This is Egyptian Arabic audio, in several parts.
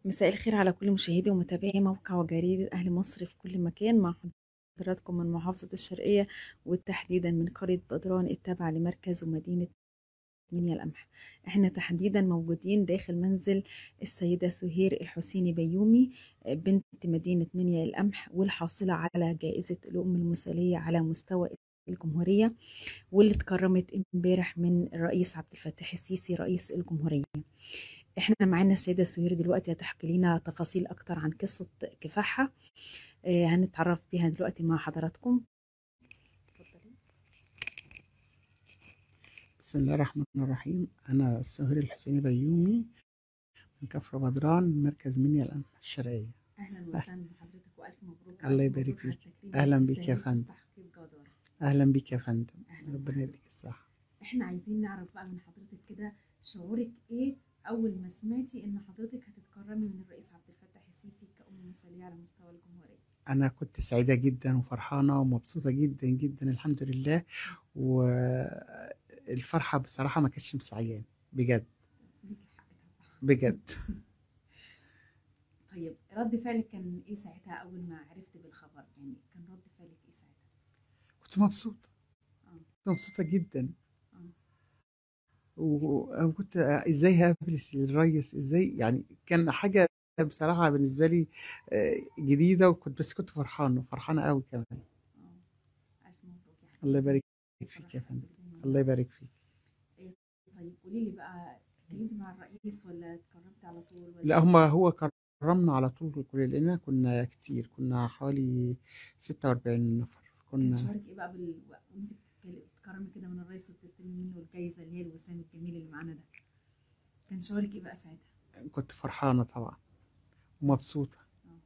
مساء الخير على كل مشاهدي ومتابعي موقع وجريدة أهل مصر في كل مكان مع حضراتكم من محافظة الشرقية وتحديدا من قرية بدران التابعة لمركز ومدينة منيا القمح احنا تحديدا موجودين داخل منزل السيدة سهير الحسيني بيومي بنت مدينة منيا القمح والحاصلة على جائزة الأم المثالية على مستوى الجمهورية واللي اتكرمت امبارح من الرئيس عبد الفتاح السيسي رئيس الجمهورية احنا معانا السيدة سهير دلوقتي هتحكي لنا تفاصيل اكتر عن قصة كفاحها آه، هنتعرف بيها دلوقتي مع حضراتكم اتفضلي. بسم الله الرحمن الرحيم أنا سهير الحسيني بيومي من كفر بدران مركز منيا القمح الشرقية اهلا وسهلا بحضرتك والف مبروك الله ألف يبارك مبروك على فيك. التكريم أهلاً اللي بيك يا تستاهل فندم. تستحقيه بجدارة. أهلا بيك يا فندم أهلاً ربنا بحضرتك. يديك الصحة احنا عايزين نعرف بقى من حضرتك كده شعورك ايه اول ما سمعتي ان حضرتك هتتكرمي من الرئيس عبد الفتاح السيسي كأم مثالية على مستوى الجمهورية أنا كنت سعيدة جدا وفرحانة ومبسوطة جدا جدا الحمد لله والفرحة بصراحة ما كانتش مسعيان بجد ليكي الحق طبعا بجد طيب رد فعلك كان ايه ساعتها اول ما عرفت بالخبر يعني كان رد فعلك ايه ساعتها كنت مبسوطة اه كنت مبسوطة جدا اه و- وكنت ازاي هقابل الريس ازاي يعني كان حاجة بصراحة بالنسبة لي آه، جديدة وكنت بس كنت فرحانة فرحانة قوي كمان اه الف مبروك يا حبيبي الله يبارك فيك يا فندم الله يبارك فيك طيب قولي لي بقى اتكلمتي مع الرئيس ولا اتكرمتي على طول ولا لا هما هو كرمنا على طول الكلية لأننا كنا كتير كنا حوالي 46 نفر كان كنا شعورك ايه بقى بال... وانت بتتكلمي بتكرمي كده من الرئيس وبتستلمي منه الجايزه اللي هي الوسام الجميل اللي معانا ده كان شعورك ايه بقى ساعتها كنت فرحانة طبعا ومبسوطة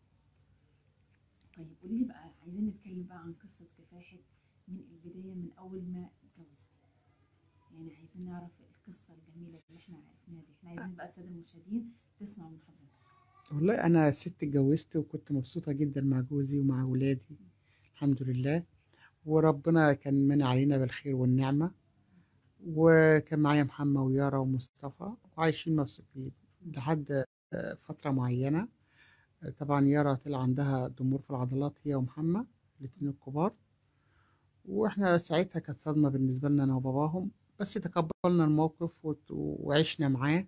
طيب قولي لي بقى عايزين نتكلم بقى عن قصه كفاحك من البدايه من اول ما اتجوزتي يعني عايزين نعرف القصه الجميله اللي احنا عرفناها دي احنا عايزين بقى الساده المشاهدين تسمعوا من حضرتك والله أنا ست اتجوزت وكنت مبسوطة جدا مع جوزي ومع أولادي الحمد لله وربنا كان من علينا بالخير والنعمة وكان معايا محمد ويارا ومصطفى وعايشين مبسوطين لحد آه، فترة معينة آه، طبعا يارا طلع عندها ضمور في العضلات هي ومحمد الاتنين الكبار واحنا ساعتها كانت صدمة بالنسبة لنا انا وباباهم بس تقبلنا الموقف وت- وعشنا معاه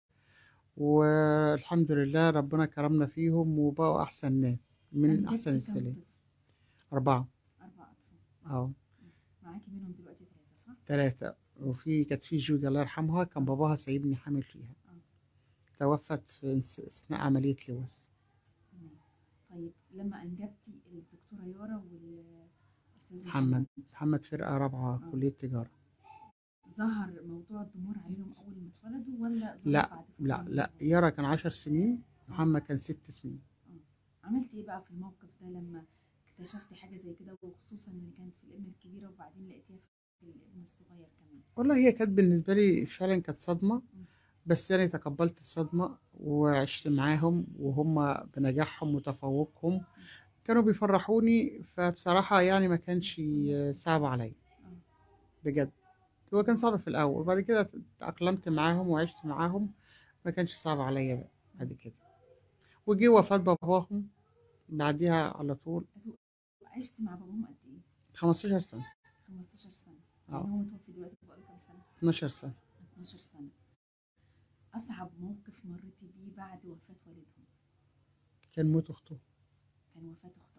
والحمد لله ربنا كرمنا فيهم وبقوا احسن ناس من أنجبتي احسن كام السلام طفل؟ اربعة اربع اطفال اه معاكي منهم دلوقتي ثلاثه صح؟ ثلاثة وفي كانت في جودي الله يرحمها كان باباها سايبني حامل فيها اه توفت في انس- اثناء عملية لوز تمام طيب لما انجبتي الدكتوره يارا والاستاذ محمد محمد فرقة رابعة آه. كلية تجارة ظهر موضوع الضمور عليهم اول ما اتولدوا ولا ظهر لا بعد فترة لا من لا الوفاة؟ يارا كان عشر سنين محمد كان ست سنين عملتي ايه بقى في الموقف ده لما اكتشفتي حاجه زي كده وخصوصا ان كانت في الام الكبيره وبعدين لقيتيها في الابن الصغير كمان والله هي كانت بالنسبة لي فعلا كانت صدمة بس أنا تقبلت الصدمة وعشت معاهم وهم بنجاحهم وتفوقهم كانوا بيفرحوني فبصراحة يعني ما كانش صعب عليا اه بجد هو كان صعب في الأول وبعد كده تأقلمت معاهم وعشت معاهم ما كانش صعب عليا بقى بعد كده وجي وفاة باباهم بعديها على طول عشتي مع باباهم قد ايه 15 سنة 15 سنه اه يعني هو متوفي دلوقتي بقاله كام سنه 12 سنة 12 سنه اصعب موقف مريتي بيه بعد وفاه والدهم كان موت أخته كان وفاة أخته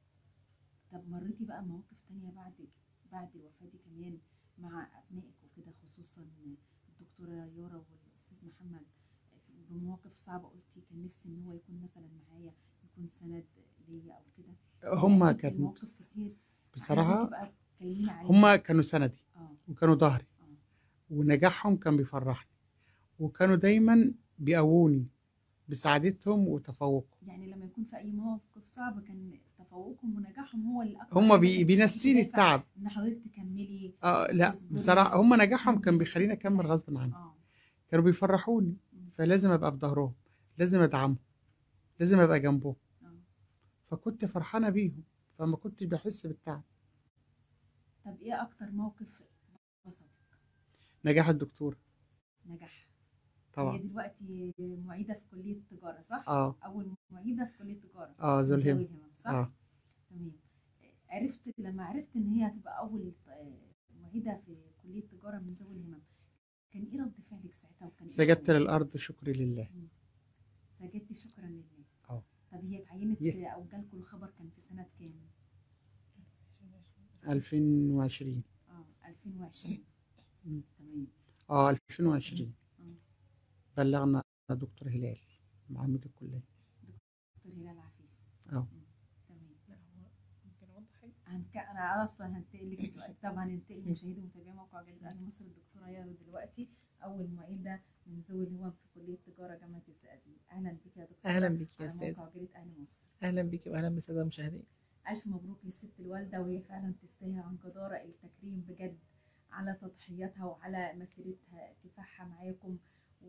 طب مريتي بقى مواقف تانية بعد بعد الوفاة دي كمان مع أبنائك وكده خصوصا الدكتورة يارا والأستاذ محمد بمواقف صعبة قلتي كان نفسي إن هو يكون مثلا معايا يكون سند ليا أو كده هما أكيد كانوا مواقف كتير عايزاكي بصراحة بقى تكلميني عليها هما كانوا سندي اه وكانوا ظهري اه ونجاحهم كان بيفرحني وكانوا دايما بيقووني بسعادتهم وتفوقهم يعني لما يكون في أي مواقف صعبة كان تفوقهم ونجاحهم هو اللي أكبر هما حاجة بي كانت بينسيني بتدافع التعب إن حضرتك تكملي اه لا تصبري. بصراحة هما نجاحهم كان بيخليني أكمل غصب عني اه كانوا بيفرحوني فلازم أبقى في ظهرهم لازم أدعمهم لازم أبقى جنبهم اه فكنت فرحانة بيهم فما كنتش بحس بالتعب طب ايه اكتر موقف بسطك نجاح الدكتور نجح طبعا هي دلوقتي معيدة في كلية تجارة صح؟ اه أول معيدة في كلية تجارة اه ذو من ذوي الهمم الهمم صح؟ اه تمام عرفت لما عرفت إن هي هتبقى أول آه، معيدة في كلية تجارة من ذوي الهمم كان إيه رد فعلك ساعتها وكان إيه سجدت شعورك؟ للأرض شكري لله سجدتي شكرا لله اه طب هي اتعينت يه. أو جالكوا الخبر كان في سنة كام؟ 2020 اه 2020 مم. تمام اه 2020 اه بلغنا دكتور هلال عميد الكلية دكتور هلال عفيف اه مم. تمام هنك... انا اصلا هنتقل لك دلوقتي طبعا هننتقل لمشاهدي ومتابعي موقع جريده اهل مصر الدكتوره يارا دلوقتي اول معيده من ذوي الهمم في كليه تجاره جامعه الزقازيق اهلا بك يا دكتوره اهلا بك يا على استاذ موقع جريده اهل مصر اهلا بك واهلا بالساده المشاهدين الف مبروك للست الوالده وهي فعلا تستاهل عن جداره التكريم بجد على تضحياتها وعلى مسيرتها كفاحها معاكم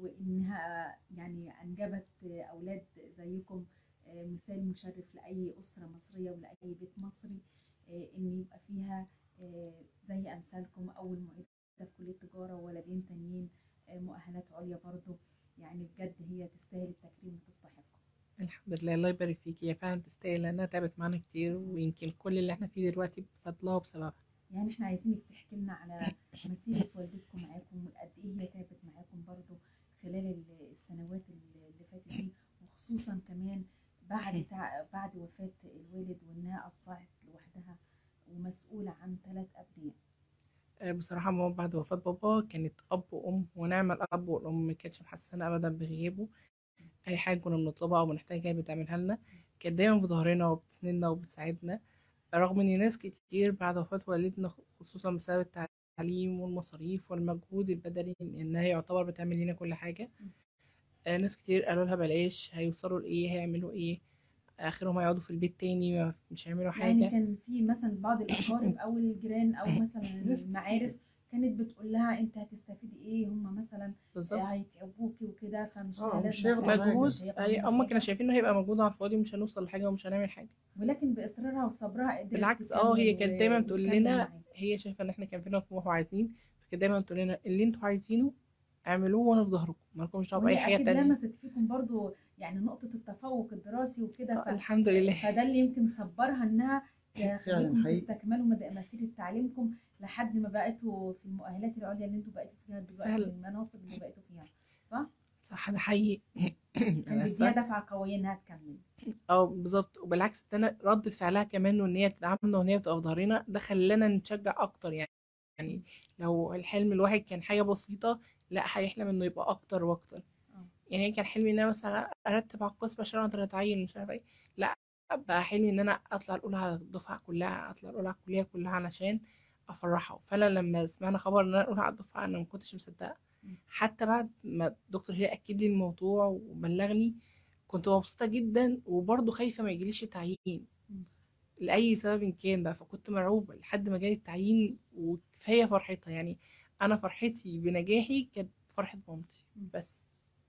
وانها يعني انجبت اولاد زيكم آه، مثال مشرف لاي اسره مصريه ولاي بيت مصري آه، ان يبقى فيها آه، زي امثالكم اول معيده في كليه تجاره وولدين تانيين آه، مؤهلات عليا برضو يعني بجد هي تستاهل التكريم وتستحقه الحمد لله الله يبارك فيكي هي فعلا تستاهل لانها تعبت معانا كتير ويمكن كل اللي احنا فيه دلوقتي بفضلها وبسببها يعني احنا عايزينك تحكي لنا على مسيرة والدتكم معاكم وقد ايه هي تعبت معاكم برضو خلال ال- السنوات اللي فاتت دي وخصوصا كمان بعد تع... بعد وفاة الوالد وانها اصبحت لوحدها ومسؤولة عن ثلاث ابناء آه، بصراحه ماما بعد وفاه بابا كانت اب وام ونعمه الاب والام ما كانتش محسنه ابدا بغيابه اي حاجه كنا بنطلبها او بنحتاجها هي بتعملها لنا كانت دايما في ظهرنا وبتسندنا وبتساعدنا رغم ان ناس كتير بعد وفاه والدنا خصوصا بسبب التعليم والمصاريف والمجهود البدني انها يعتبر بتعمل لنا كل حاجه آه، ناس كتير قالوا لها بلاش هيوصلوا لايه هيعملوا ايه اخرهم هيقعدوا في البيت تاني ما- مش هيعملوا يعني حاجه كان في مثلا بعض الاقارب او الجيران او مثلا المعارف كانت بتقول لها انت هتستفيدي ايه هم مثلا بالظبط هيتعبوكي وكده فمش اه، لازم مش هياخدوا تعملي، حاجة. مجهود مش هياخدوا أي منك هم حاجة. كانوا شايفين انه هيبقى مجهود على الفاضي ومش هنوصل لحاجه ومش هنعمل حاجه ولكن باصرارها وصبرها قدرت بالعكس اه هي تكمل كانت دايما و- تقول وتكمل لنا معاك. هي شايفه ان احنا كان فينا طموح وعايزين فكانت دايما تقول لنا اللي انتوا عايزينه اعملوه وانا في ظهركم مالكمش دعوه باي وهي حاجه اكيد تانية لمست فيكم برضو يعني نقطة التفوق الدراسي وكده ف... آه، الحمد لله فده اللي يمكن صبرها انها تخليكم حقيقي. تستكملوا مد- مسيرة تعليمكم لحد ما بقيتوا في المؤهلات العليا اللي انتوا بقيتوا فيها دلوقتي فعلا. المناصب اللي بقيتوا فيها صح؟ صح ده حقيقي كان انا بيديها اسفه دفعة قوية انها تكمل اه بالظبط وبالعكس ده انا ردة فعلها كمان وان هي تدعمنا وان هي بتبقى في ظهرنا ده خلانا نتشجع اكتر يعني يعني لو الحلم الواحد كان حاجه بسيطه لا هيحلم انه يبقى اكتر واكتر اه. يعني كان حلمي ان انا مثلا ارتب على القسم عشان اقدر اتعين مش عارفه ايه لا بقى حلمي ان انا اطلع الاولى على الدفعه كلها اطلع الاولى على الكليه كلها علشان افرحها فعلا لما سمعنا خبر ان انا الاولى على الدفعه انا ما كنتش مصدقه مم. حتى بعد ما الدكتور هي اكد لي الموضوع وبلغني كنت مبسوطه جدا وبرضه خايفه ما يجيليش التعيين مم. لاي سبب إن كان بقى فكنت مرعوبه لحد ما جالي التعيين وكفايه فرحتها يعني انا فرحتي بنجاحي كانت فرحه مامتي مم. بس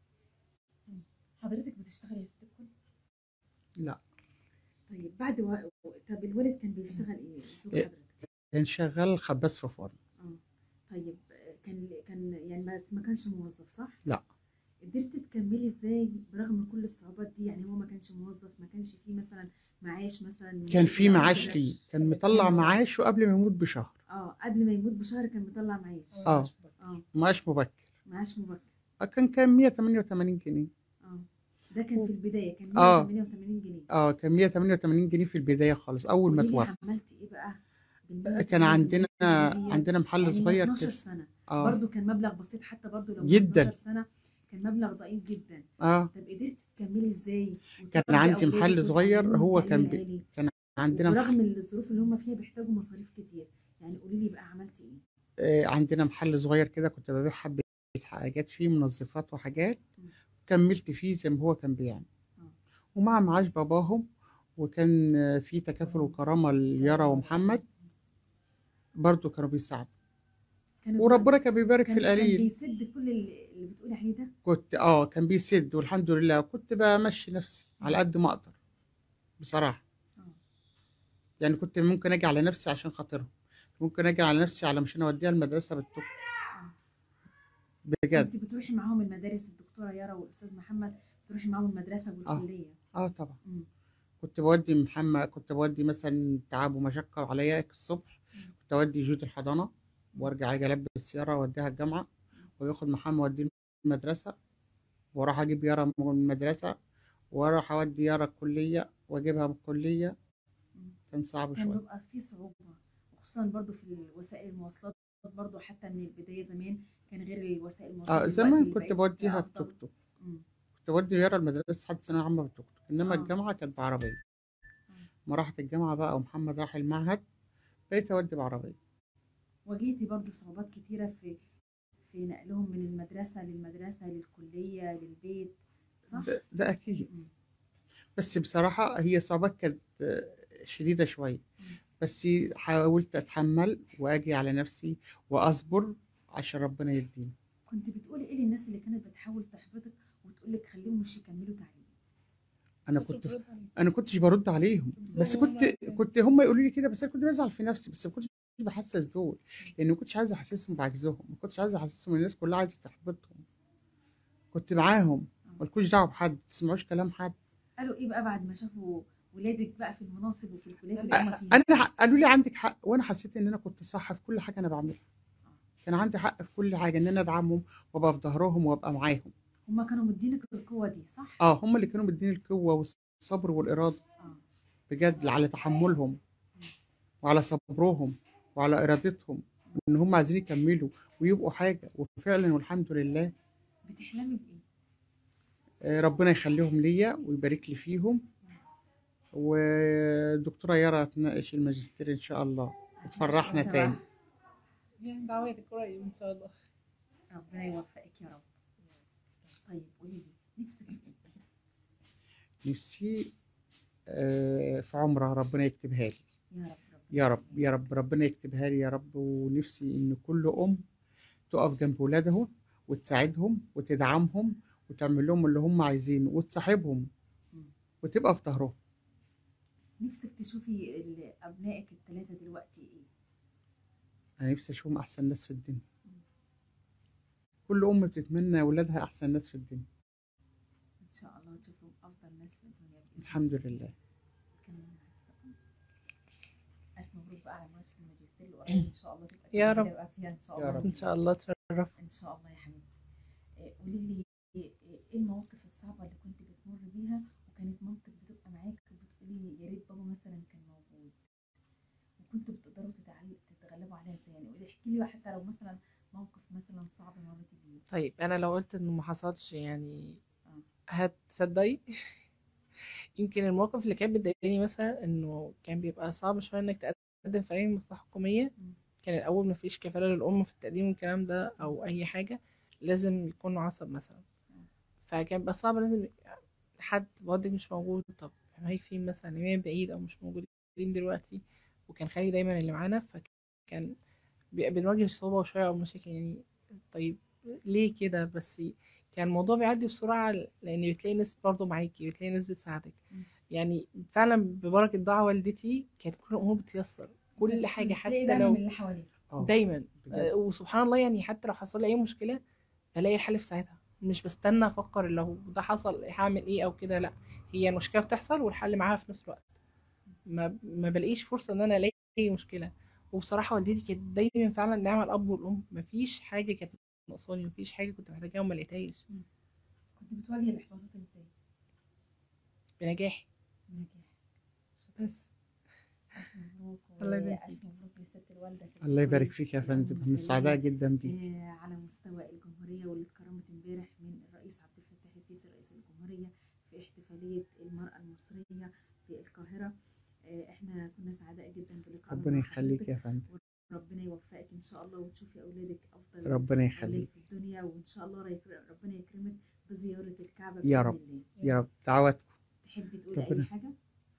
حضرتك بتشتغلي يا ست الكل؟ لا طيب بعد و... طب الولد كان بيشتغل ايه؟ زوج إيه. حضرتك؟ كان شغال خباز في فرن اه طيب كان كان يعني بس ما كانش موظف صح؟ لا. قدرت تكملي ازاي برغم كل الصعوبات دي يعني هو ما كانش موظف ما كانش فيه مثلا معاش مثلا من كان الشغل في أو معاش كده؟ ليه كان مطلع معاش وقبل ما يموت بشهر اه قبل ما يموت بشهر كان مطلع معاش اه. اه معاش مبكر معاش مبكر آه، كان كان 188 جنيه اه ده كان في البدايه كان آه. 188 جنيه اه كان 188 جنيه في البدايه خالص اول ما قولي لي توفى عملتي ايه بقى؟ بال كان 188 عندنا جنيه دي؟ عندنا محل يعني من صغير 12 كده سنه اه برضه كان مبلغ بسيط حتى برضه لو من جداً. 12 سنه كان مبلغ ضئيل جدا اه طب قدرتي تكملي ازاي؟ كان وتربي عندي أولادك محل صغير وتعلميهم هو التعليم كان بي- العالي؟ عندنا محل ورغم الظروف اللي هم فيها بيحتاجوا مصاريف كتير يعني قولي لي بقى عملتي ايه؟ آه عندنا محل صغير كده كنت ببيع حبة حاجات فيه منظفات وحاجات مم. كملت فيه زي ما هو كان بيعمل آه. ومع معاش باباهم وكان آه، في تكافل وكرامة ليارا ومحمد برضو كانوا بيساعدوا كانوا وربنا كان بيبارك كان في كان القليل بيسد كل اللي اللي بتقولي عليه ده كنت اه كان بيسد والحمد لله كنت بمشي نفسي على قد ما اقدر بصراحة اه يعني كنت ممكن اجي على نفسي عشان خاطرهم ممكن اجي على نفسي على مش انا اوديها المدرسة بالتوك بجد كنت بتروحي معاهم المدارس الدكتوره يارا والاستاذ محمد بتروحي معاهم المدرسه والكليه اه طبعا مم. كنت بودي محمد كنت بودي مثلا تعب ومشقة عليا الصبح كنت اودي جود الحضانة وارجع اجي البس السيارة اوديها الجامعة وياخد محمد اوديه المدرسة واروح اجيب يارا من المدرسة واروح اودي يارا الكلية واجيبها من الكلية مم. كان صعب كان شوية بيبقى في صعوبه وخصوصا برضو في وسائل المواصلات برضو حتى من البدايه زمان كان غير الوسائل المواصلات اه دلوقتي زمان اللي كنت بقت بوديها أفضل. بتوك توك مم. كنت بودي يارا المدرسة لحد ثانوية عامة بالتوك توك انما آه. الجامعة كانت بعربية ما راحت الجامعة بقى ومحمد راح المعهد بقيت اودي بعربية واجهتي برضو صعوبات كتيره في في نقلهم من المدرسه للمدرسه للكليه للبيت صح؟ ده, ده اكيد مم. بس بصراحة هي صعوبات كانت آه، شديدة شوية مم. بس حاولت أتحمل وأجي على نفسي وأصبر عشان ربنا يديني كنت بتقولي ايه للناس اللي كانت بتحاول تحبطك وتقول لك خليهم مش يكملوا تعليم أنا كنت أنا كنتش برد عليهم بس كنت كنت هم يقولوا لي كده بس أنا كنت بزعل في نفسي بس ما كنتش بحسس دول لأن ما كنتش عايز أحسسهم بعجزهم ما كنتش عايز أحسسهم إن الناس كلها عايزة تحبطهم كنت معاهم مالكوش دعوة بحد ما تسمعوش كلام حد قالوا ايه بقى بعد ما شافوا ولادك بقى في المناصب وفي الكليات اللي هم فيها انا ح- قالوا لي عندك حق وانا حسيت ان انا كنت صح في كل حاجه انا بعملها كان عندي حق في كل حاجه ان انا ادعمهم وابقى في ظهرهم وابقى معاهم هم كانوا مدينك القوه دي صح؟ اه هم اللي كانوا مديني القوه والصبر والاراده اه بجد على تحملهم وعلى صبرهم وعلى ارادتهم ان هم عايزين يكملوا ويبقوا حاجه وفعلا والحمد لله بتحلمي بايه؟ آه، ربنا يخليهم ليا ويبارك لي فيهم ودكتوره يارا تناقش الماجستير ان شاء الله وتفرحنا شاء الله. تاني يعني دعواتك قريب ان شاء الله ربنا يوفقك يا رب طيب قولي لي نفسك في ايه؟ نفسي آه، في عمرها ربنا يكتبها لي يا رب ربنا يا رب يا رب ربنا يكتبها لي يا رب ونفسي ان كل ام تقف جنب ولادها وتساعدهم وتدعمهم وتعمل لهم اللي هم عايزينه وتصاحبهم مم. وتبقى في ظهرهم نفسك تشوفي ال- ابنائك الثلاثه دلوقتي ايه؟ انا نفسي اشوفهم احسن ناس في الدنيا كل ام بتتمنى ولادها احسن ناس في الدنيا ان شاء الله تشوفهم افضل ناس في الدنيا باذن الله الحمد لله كمان معاك. الف مبروك بقى على مناقشه الماجستير اللي قريب ان شاء الله تبقى يا كده رب. يبقى فيها ان شاء يا الله رب. ان شاء الله تشرف ان شاء الله يا حبيبتي إيه، قولي لي ايه إيه المواقف الصعبه اللي كنت بتمر بيها وكانت مامتك بتبقى معاك وبتقولي يا ريت بابا مثلا كان موجود وكنتوا بتقدروا تتعل- تتغلبوا عليها ازاي يعني قولي احكي لي بقى حتى لو مثلا موقف مثلا صعب مريتي بيه طيب انا لو قلت انه ما حصلش يعني آه. هتصدقي يمكن المواقف اللي كانت بتضايقني مثلا انه كان بيبقى صعب شويه انك تقدم في اي مصلحه حكوميه مم. كان الاول ما فيش كفاله للام في التقديم والكلام ده او اي حاجه لازم يكون عصب مثلا مم. فكان بيبقى صعب لازم حد والدك مش موجود طب هيك في مثلا امام بعيد او مش موجودين دلوقتي وكان خالي دايما اللي معانا فكان بي- بنواجه صعوبة شوية أو مشاكل يعني طيب ليه كده بس كان الموضوع بيعدي بسرعة لأن بتلاقي ناس برضه معاكي بتلاقي ناس بتساعدك مم. يعني فعلا ببركة دعاء والدتي كانت كل الأمور بتيسر كل حاجة بتلاقي حتى دعم لو من اللي حواليك آه، دايما بجد. آه، وسبحان الله يعني حتى لو حصل لي أي مشكلة بلاقي الحل في ساعتها مش بستنى أفكر لو ده حصل هعمل إيه أو كده لأ هي المشكلة بتحصل والحل معاها في نفس الوقت ما ما بلاقيش فرصة إن أنا ألاقي مشكلة وبصراحة والدتي كانت دايما فعلا نعمة الأب والأم مفيش حاجة كانت ناقصاني مفيش حاجة كنت محتاجاها وما لقيتهاش كنت بتواجهي الاحباطات ازاي؟ بنجاحي بنجاح بس ألف مبروك الله يبارك وألف مبروك لست الوالدة ست الله يبارك الكل. فيك يا اللهم فندم صل احنا سعداء على- جدا بيك آه، على مستوى الجمهورية واللي اتكرمت امبارح من الرئيس عبد الفتاح السيسي رئيس الجمهورية في احتفالية المرأة المصرية في القاهرة آه، احنا كنا سعداء جدا بلقائنا ربنا مع يخليك حضرتك. يا فندم ربنا يوفقك ان شاء الله وتشوفي اولادك افضل ربنا أولاد يخليك في الدنيا وان شاء الله ريك- ربنا يكرمك بزيارة الكعبة يا بإذن رب. الله يا رب دعواتكم تحبي تقولي اي ربنا- حاجة؟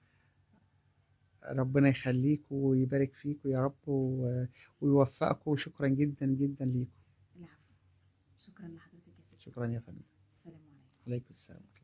ربنا يخليك ويبارك فيك يا رب و- ويوفقكم وشكرا جدا جدا ليكم العفو شكرا لحضرتك يا ست شكرا يا فندم السلام عليكم عليكم السلام